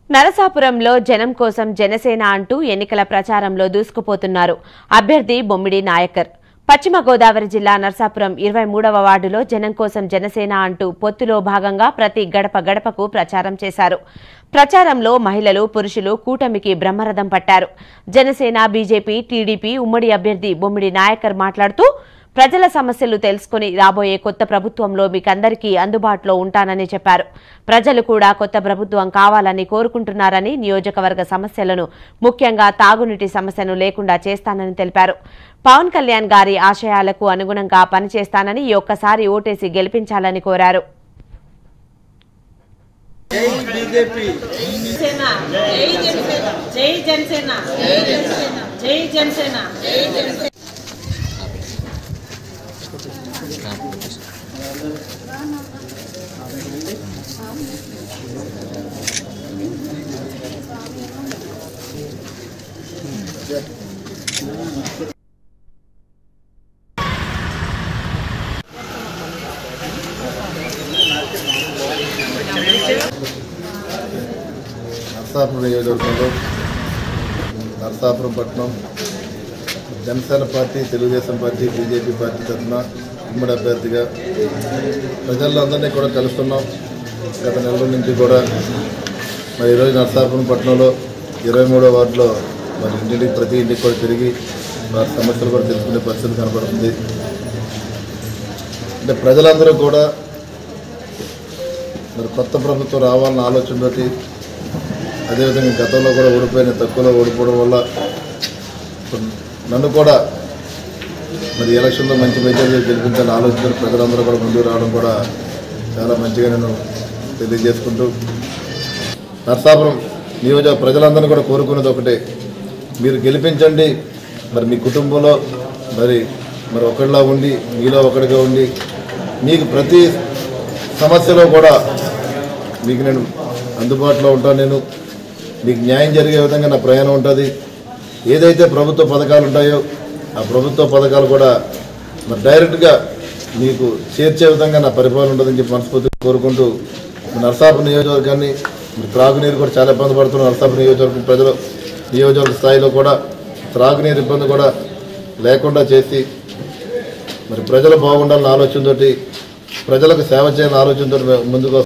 నరసాపురంలో జనం కోసం జనసేన అంటూ ఎన్నికల ప్రచారంలో దూసుకుపోతున్నారు అభ్యర్థి బొమ్మిడి నాయకర్ పశ్చిమ గోదావరి జిల్లా నరసాపురం ఇరవై మూడవ వార్డులో జనం కోసం జనసేన అంటూ పొత్తులో భాగంగా ప్రతి గడప గడపకు ప్రచారం చేశారు ప్రచారంలో మహిళలు పురుషులు కూటమికి బ్రహ్మరథం పట్టారు జనసేన బీజేపీ టీడీపీ ఉమ్మడి అభ్యర్థి బొమ్మిడి నాయకర్ మాట్లాడుతూ ప్రజల సమస్యలు తెలుసుకుని రాబోయే కొత్త ప్రభుత్వంలో మీకందరికీ అందుబాటులో ఉంటానని చెప్పారు ప్రజలు కూడా కొత్త ప్రభుత్వం కావాలని కోరుకుంటున్నారని నియోజకవర్గ సమస్యలను ముఖ్యంగా తాగునీటి సమస్యను లేకుండా చేస్తానని తెలిపారు పవన్ కళ్యాణ్ గారి ఆశయాలకు అనుగుణంగా పనిచేస్తానని ఈ ఒక్కసారి ఓటేసి గెలిపించాలని కోరారు జై బీజేపీ జనసేన జై జనసేన జై జనసేన జై జనసేన జై జనసేన నరసాపురం నియోజకవర్గంలో నరసాపురం పట్టణం Janasena party Telugu Desam party BJP party తరఫున ఉమ్మడి అభ్యర్థిగా ప్రజల్లో అందరినీ కూడా కలుస్తున్నాం గత నెల రోజుల నుంచి కూడా మరి ఈరోజు నరసాపురం పట్టణంలో ఇరవై మూడో వార్డులో మరి ఇంటింటికి ప్రతి ఇంటికి కూడా తిరిగి వారి సమస్యలు కూడా తెలుసుకునే పరిస్థితి కనబడుతుంది అంటే ప్రజలందరూ కూడా మరి కొత్త ప్రభుత్వం రావాలన్న ఆలోచనతోటి అదేవిధంగా గతంలో కూడా ఓడిపోయిన తక్కువలో ఓడిపోవడం వల్ల ఇప్పుడు నన్ను కూడా మరి ఎలక్షన్లో మంచి మెజార్టీ గెలిపించాలని ఆలోచన ప్రజలందరూ కూడా ముందుకు రావడం కూడా చాలా మంచిగా నేను తెలియజేసుకుంటూ నరసాపురం నియోజక ప్రజలందరూ కూడా కోరుకునేది ఒకటే మీరు గెలిపించండి మరి మీ కుటుంబంలో మరి మరి ఒకళ్ళ ఉండి మీలో ఒకటిగా ఉండి మీకు ప్రతి సమస్యలో కూడా మీకు నేను అందుబాటులో ఉంటాను నేను మీకు న్యాయం జరిగే విధంగా నా ప్రయాణం ఉంటుంది ఏదైతే ప్రభుత్వ పథకాలు ఉంటాయో ఆ ప్రభుత్వ పథకాలు కూడా మరి డైరెక్ట్గా మీకు చేర్చే విధంగా నా పరిపాలన ఉంటుందని చెప్పి మనస్ఫూర్తిగా కోరుకుంటూ మరి నరసాపురం నియోజకవర్గాన్ని మరి త్రాగునీరు కూడా చాలా ఇబ్బంది పడుతున్నారు నరసాపురం నియోజకవర్గం ప్రజలు నియోజకవర్గ స్థాయిలో కూడా త్రాగునీరు ఇబ్బంది కూడా లేకుండా చేసి మరి ప్రజలు బాగుండాలన్న ఆలోచనతోటి ప్రజలకు సేవ చేయాలని ఆలోచనతో ముందుకు